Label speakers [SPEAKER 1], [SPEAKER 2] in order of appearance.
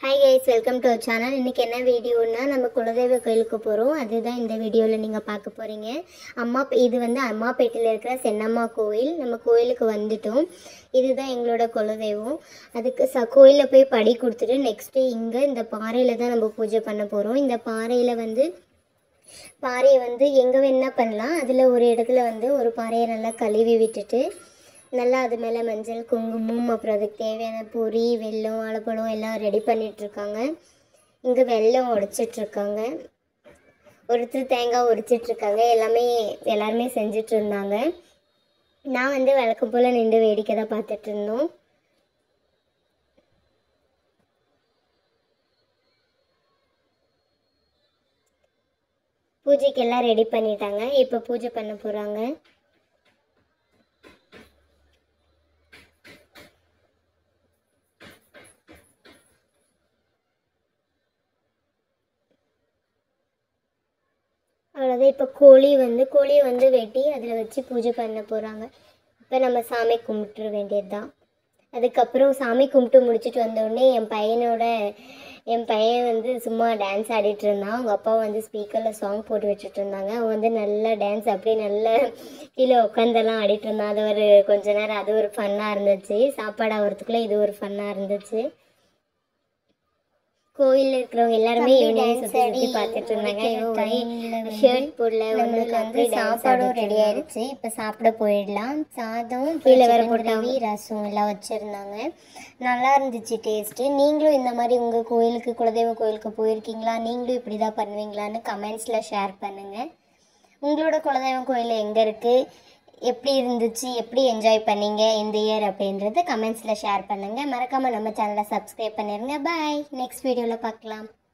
[SPEAKER 1] hi guys welcome to our channel இன்றைக்கி என்ன வீடியோன்னா நம்ம குலதெய்வ கோயிலுக்கு போகிறோம் அதுதான் இந்த வீடியோவில் நீங்கள் பார்க்க போகிறீங்க அம்மா இது வந்து அம்மாப்பேட்டையில் இருக்கிற சென்னம்மா கோயில் நம்ம கோயிலுக்கு வந்துட்டோம் இதுதான் எங்களோட குலதெய்வம் அதுக்கு ச கோயிலில் போய் படி கொடுத்துட்டு நெக்ஸ்ட்டு இங்கே இந்த பாறையில் தான் நம்ம பூஜை பண்ண போகிறோம் இந்த பாறையில் வந்து பாறையை வந்து எங்கே வேணா பண்ணலாம் அதில் ஒரு இடத்துல வந்து ஒரு பாறையை நல்லா கழுவி விட்டுட்டு நல்லா அது மேலே மஞ்சள் குங்குமம் அப்புறம் அதுக்கு தேவையான பொரி வெல்லம் வாழைப்பழம் எல்லாம் ரெடி பண்ணிகிட்ருக்காங்க இங்கே வெல்லம் உடைச்சிட்ருக்காங்க ஒருத்தர் தேங்காய் உடைச்சிட்ருக்காங்க எல்லாமே எல்லாருமே செஞ்சுட்டு இருந்தாங்க நான் வந்து வழக்கம் போல் நின்று வேடிக்கை தான் பார்த்துட்டு இருந்தோம் பூஜைக்கு எல்லாம் ரெடி பண்ணிட்டாங்க இப்போ பூஜை பண்ண போகிறாங்க அவ்வளோதான் இப்போ கோழி வந்து கோழியை வந்து வெட்டி அதில் வச்சு பூஜை பண்ண போகிறாங்க இப்போ நம்ம சாமி கும்பிட்டுற வேண்டியது தான் அதுக்கப்புறம் சாமி கும்பிட்டு முடிச்சுட்டு வந்த உடனே என் பையனோட என் பையன் வந்து சும்மா டான்ஸ் ஆடிட்டு இருந்தான் அவங்க அப்பா வந்து ஸ்பீக்கரில் சாங் போட்டு வச்சுட்டு இருந்தாங்க அவன் வந்து நல்லா டான்ஸ் அப்படியே நல்லா கீழே உட்காந்தெல்லாம் ஆடிட்டு இருந்தான் அது ஒரு கொஞ்ச நேரம் அது ஒரு ஃபன்னாக இருந்துச்சு சாப்பாடு ஆகிறதுக்குள்ளே இது ஒரு ஃபன்னாக இருந்துச்சு கோயிலில் இருக்கிறவங்க எல்லாருமே ஈவினிங் சுற்றி சுற்றி பார்த்துட்டு இருந்தாங்க இவன் ஷர்ட் போடல நம்மளுக்கு வந்து சாப்பாடும் ரெடி ஆயிடுச்சு இப்போ சாப்பிட போயிடலாம் சாதம் கீழே வேற போட்டாவி ரசம் எல்லாம் வச்சுருந்தாங்க நல்லா இருந்துச்சு டேஸ்ட்டு நீங்களும் இந்த மாதிரி உங்கள் கோயிலுக்கு குலதெய்வ கோயிலுக்கு போயிருக்கீங்களா நீங்களும் இப்படி தான் பண்ணுவீங்களான்னு கமெண்ட்ஸில் ஷேர் பண்ணுங்கள் உங்களோட குலதெய்வம் கோயில் எங்கே இருக்குது எப்படி இருந்துச்சு எப்படி என்ஜாய் பண்ணீங்க இந்த இயர் அப்படின்றத கமெண்ட்ஸில் ஷேர் பண்ணுங்கள் மறக்காமல் நம்ம சேனலை சப்ஸ்கிரைப் பண்ணிடுங்க பாய் நெக்ஸ்ட் வீடியோவில் பார்க்கலாம்